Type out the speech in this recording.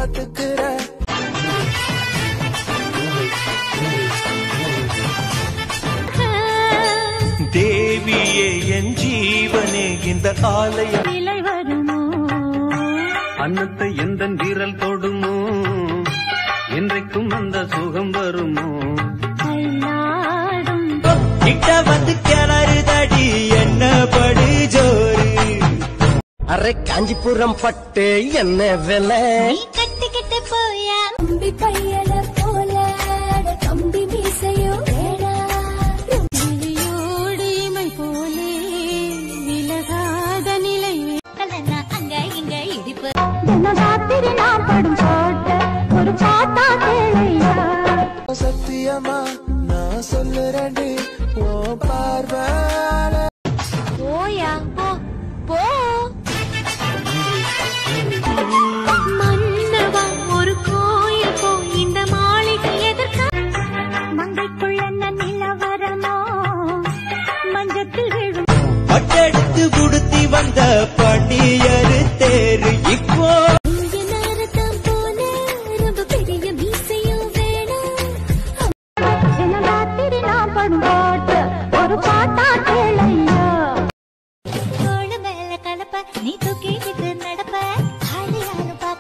பாத்துக்கிற தேவியே என் ஜீவனே இந்த ஆலயம் நிலை வருமோ அன்னத்தை எந்த வீரல் தொடுமோ என்றைக்கும் அந்த சுகம் வருமோ கைலாடும் கிட்ட வந்து கிளறுதடி என்ன படு ஜோறு அரை காஞ்சிபுரம் பட்டு என்ன விலை கட்டிக்கிட்டு போயா கம்பி கையல போல அட கம்பி மீசையோ இமை போலே விலகாத நிலை அங்க இங்க இடிப்பு தினராத்திரி நான் படும் பாட்ட ஒரு பாட்டா கேளையா சத்தியமா நான் சொல்லுறேன்டி ஓ பார்வால போயா போ போ மன்னவா ஒரு கோயில் போ இந்த மாளிகை எதற்க மங்கைக்குள்ள நிலவரமோ மஞ்சத்தில் விழும் பட்டெடுத்து குடுத்தி வந்த பணியரு தேரு இப்போ இங்க நேரத்தான் போல ரொம்ப பெரிய மீசையும் வேணும் தினராத்திரி நான் படும் பாட்டு ஒரு பாட்டா